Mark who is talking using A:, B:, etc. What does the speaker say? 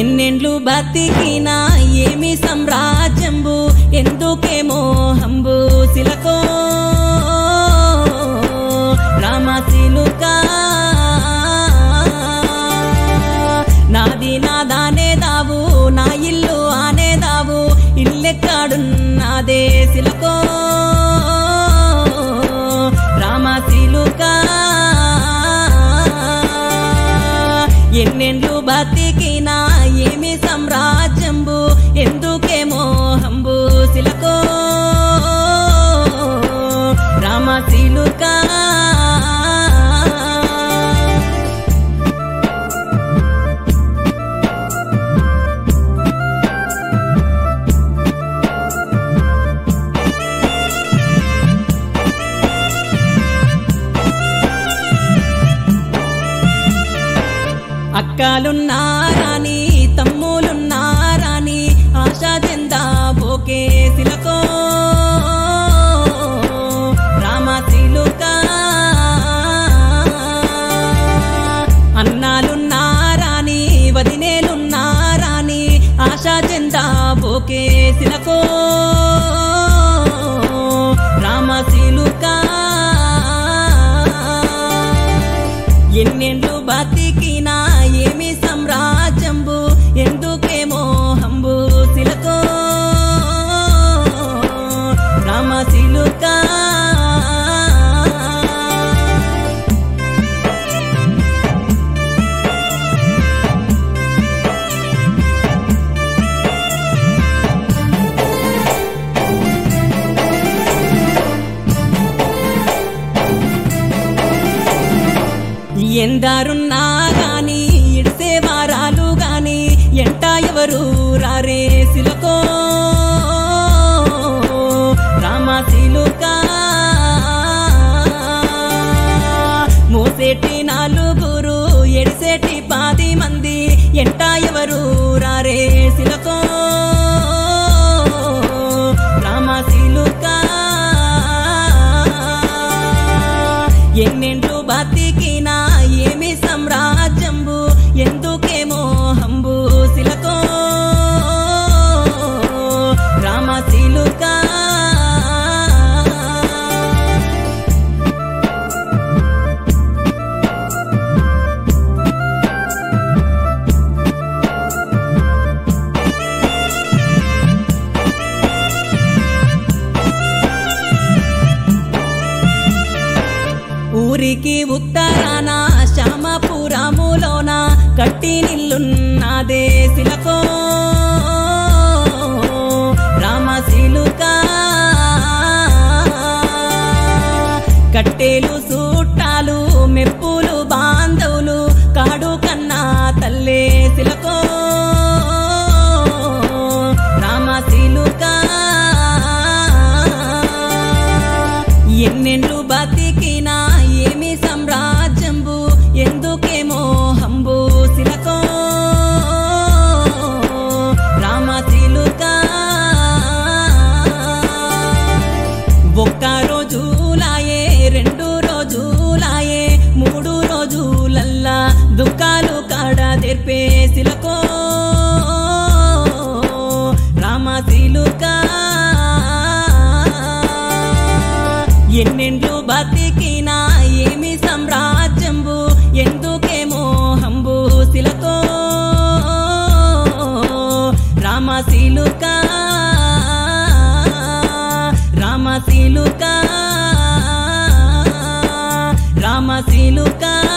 A: ఎన్నెండ్లు బతికినా ఏమి సామ్రాజ్యంబు ఎందుకేమో హంబు శిలకో రామశిలుక నాది నాదానే దావు నా ఇల్లు ఆనే దావు ఇల్లెక్కాడున్నదే శిలకో రామశిలుక ఎన్నెండ్లు బతికినా ఏమి సామ్రాజ్యంబు ఎందుకేమో హంబు శిలకో రామశిలుక అక్కలున్నారాని తమ్ములున్నారాని ఆశా చెందా బోకే శిలకో రామశిలుక అన్నాలున్నారాని వదినేలున్నారాని ఆశా చెందా బోకే శిలకో రామశిలుక ఎన్నెండ్లు బతికినా ఏమి సామ్రాజ్యంబు ఎందుకేమో హంబు శిలకో రామశిలుక ఎందారున్నా గాని ఇడిసే వారాలు గాని ఎంట ఎవరు రారే శిలకో రామశిలుక మోసేటి నాలుగురు ఎడిసేటి పాది మంది ఎంట ఎవరు రారే శిలకో రామశిలుక ఎన్నెండ్లు బతికినా ఏమి సామ్రాజ్యంబు ఎందుకేమో హంబు శిలకో రామశిలుక ఊరికి ఉత్తరాన శ్యామపురములోన కట్టి నిల్లున్నదే శిలకో రామశిలుక కట్టేలు సూట్టాలు మెప్పులు బాంధవులు కాడు కన్నా తల్లే శిలకో రామశిలుక ఎన్నెండ్లు బతికినా ఏమి సామ్రాజ్యంబు ఎందుకేమో హంబు శిలకో రామశిలుక ఒక్క రోజులాయే రెండు రోజులాయే మూడు రోజులల్లా దుఃఖాలు కాడ తెర్పే శిలకో రామశిలుక ఎన్నెండ్లు బతికినా ఏమి సామ్రాజ్యంబు ఎందుకేమో హంబు శిలకో రామశిలుక రామశిలుక రామశిలుక